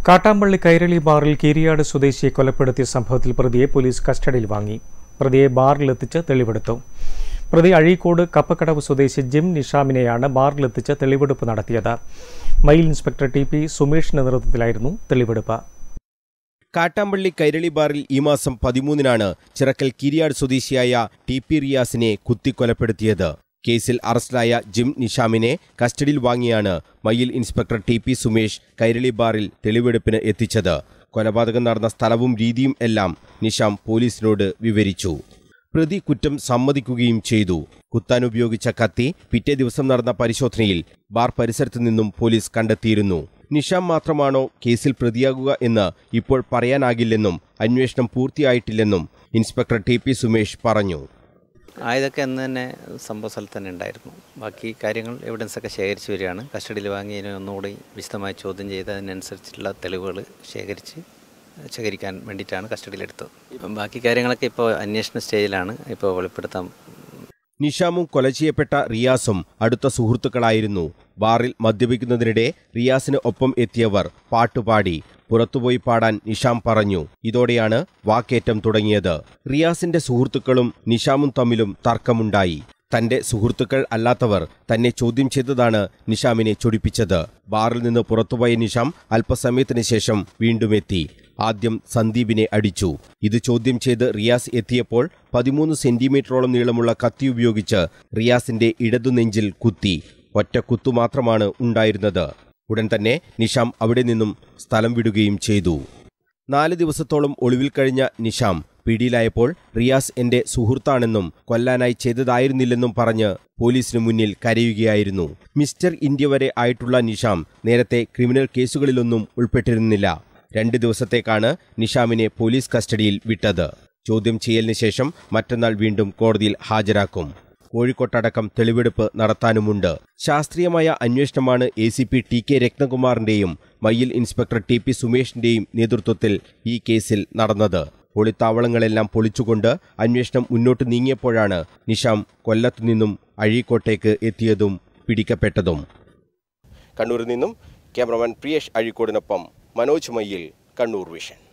കാട്ടാമ്പള്ളി കൈരളി ബാറിൽ കീരിയാട് സ്വദേശിയെ കൊലപ്പെടുത്തിയ സംഭവത്തിൽ പ്രതിയെ പോലീസ് കസ്റ്റഡിയിൽ വാങ്ങി പ്രതിയെ ബാറിലെത്തിച്ച് തെളിവെടുത്തു പ്രതി അഴീക്കോട് കപ്പക്കടവ് സ്വദേശി ജിം നിഷാമിനെയാണ് ബാറിലെത്തിച്ച് തെളിവെടുപ്പ് നടത്തിയത് മയിൽ ഇൻസ്പെക്ടർ ടി പി സുമേഷിന്റെ നേതൃത്വത്തിലായിരുന്നു തെളിവെടുപ്പ് കാട്ടാമ്പള്ളി കൈരളി ബാറിൽ ഈ മാസം പതിമൂന്നിനാണ് ചിറക്കൽ കിരിയാട് സ്വദേശിയായ ടി പി റിയാസിനെ കുത്തിക്കൊലപ്പെടുത്തിയത് കേസിൽ അറസ്റ്റിലായ ജിം നിഷാമിനെ കസ്റ്റഡിയിൽ വാങ്ങിയാണ് Mayyil inspector T P Sumesh Kairali ബാറിൽ തെളിവെടുപ്പിന് എത്തിച്ചത് കൊലപാതകം നടന്ന സ്ഥലവും രീതിയും എല്ലാം നിഷാം പോലീസിനോട് വിവരിച്ചു പ്രതി കുറ്റം സമ്മതിക്കുകയും ചെയ്തു കുത്താൻ ഉപയോഗിച്ച കത്തി പിറ്റേ ദിവസം നടന്ന പരിശോധനയിൽ ബാർ പരിസരത്തു നിന്നും പോലീസ് കണ്ടെത്തിയിരുന്നു നിഷാം മാത്രമാണോ കേസിൽ പ്രതിയാകുക എന്ന് ഇപ്പോൾ പറയാനാകില്ലെന്നും അന്വേഷണം പൂർത്തിയായിട്ടില്ലെന്നും ഇൻസ്പെക്ടർ ടി പി സുമേഷ് പറഞ്ഞു ആയതൊക്കെ അന്ന് തന്നെ സംഭവ സ്ഥലത്ത് തന്നെ ഉണ്ടായിരുന്നു ബാക്കി കാര്യങ്ങൾ എവിഡൻസ് ഒക്കെ ശേഖരിച്ചു വരികയാണ് കസ്റ്റഡിയിൽ വാങ്ങി ഇതിനെ ഒന്നുകൂടി വിശദമായി ചോദ്യം ചെയ്ത് അതിനനുസരിച്ചുള്ള തെളിവുകൾ ശേഖരിച്ച് ശേഖരിക്കാൻ വേണ്ടിയിട്ടാണ് കസ്റ്റഡിയിലെടുത്തത് ഇപ്പം ബാക്കി കാര്യങ്ങളൊക്കെ ഇപ്പോൾ അന്വേഷണ സ്റ്റേജിലാണ് ഇപ്പോൾ വെളിപ്പെടുത്താൻ നിഷാമും കൊല ചെയ്യപ്പെട്ട റിയാസും അടുത്ത സുഹൃത്തുക്കളായിരുന്നു ബാറിൽ മദ്യപിക്കുന്നതിനിടെ റിയാസിന് ഒപ്പം എത്തിയവർ പാട്ടുപാടി പുറത്തുപോയി പാടാൻ നിഷാം പറഞ്ഞു ഇതോടെയാണ് വാക്കേറ്റം തുടങ്ങിയത് റിയാസിന്റെ സുഹൃത്തുക്കളും നിഷാമും തമ്മിലും തർക്കമുണ്ടായി തന്റെ സുഹൃത്തുക്കൾ അല്ലാത്തവർ തന്നെ ചോദ്യം ചെയ്തതാണ് നിഷാമിനെ ചൊടിപ്പിച്ചത് ബാറിൽ നിന്ന് പുറത്തുപോയ നിഷാം അല്പസമയത്തിന് ശേഷം വീണ്ടും എത്തി ആദ്യം സന്ദീപിനെ അടിച്ചു ഇത് ചോദ്യം ചെയ്ത് റിയാസ് എത്തിയപ്പോൾ പതിമൂന്ന് സെന്റിമീറ്ററോളം നീളമുള്ള കത്തി ഉപയോഗിച്ച് റിയാസിന്റെ ഇടതുനെഞ്ചിൽ കുത്തി ഒറ്റ കുത്തു മാത്രമാണ് ഉണ്ടായിരുന്നത് ഉടൻ തന്നെ നിഷാം അവിടെ നിന്നും സ്ഥലം വിടുകയും ചെയ്തു നാല് ദിവസത്തോളം ഒളിവിൽ കഴിഞ്ഞ നിഷാം പിടിയിലായപ്പോൾ റിയാസ് എന്റെ സുഹൃത്താണെന്നും കൊല്ലാനായി ചെയ്തതായിരുന്നില്ലെന്നും പറഞ്ഞ് പോലീസിനു മുന്നിൽ കരയുകയായിരുന്നു മിസ്റ്റർ ഇന്ത്യ വരെ ആയിട്ടുള്ള നിഷാം നേരത്തെ ക്രിമിനൽ കേസുകളിലൊന്നും ഉൾപ്പെട്ടിരുന്നില്ല രണ്ട് ദിവസത്തേക്കാണ് നിഷാമിനെ പോലീസ് കസ്റ്റഡിയിൽ വിട്ടത് ചോദ്യം ചെയ്യലിന് ശേഷം മറ്റന്നാൾ വീണ്ടും കോടതിയിൽ ഹാജരാക്കും കോഴിക്കോട്ടടക്കം തെളിവെടുപ്പ് നടത്താനുമുണ്ട് ശാസ്ത്രീയമായ അന്വേഷണമാണ് A C P T K രത്നകുമാറിന്റെയും മയ്യിൽ ഇൻസ്പെക്ടർ ടി പി സുമേഷിന്റെയും നേതൃത്വത്തിൽ ഈ കേസിൽ നടന്നത് ഒളിത്താവളങ്ങളെല്ലാം പൊളിച്ചുകൊണ്ട് അന്വേഷണം മുന്നോട്ട് നീങ്ങിയപ്പോഴാണ് നിഷാം കൊല്ലത്തു നിന്നും അഴീക്കോട്ടേക്ക് എത്തിയതും പിടിക്കപ്പെട്ടതും കണ്ണൂരിൽ നിന്നും ക്യാമറമാൻ പ്രിയേഷ് അഴീക്കോടിനൊപ്പം മനോജ് മയ്യിൽ കണ്ണൂർ വിഷൻ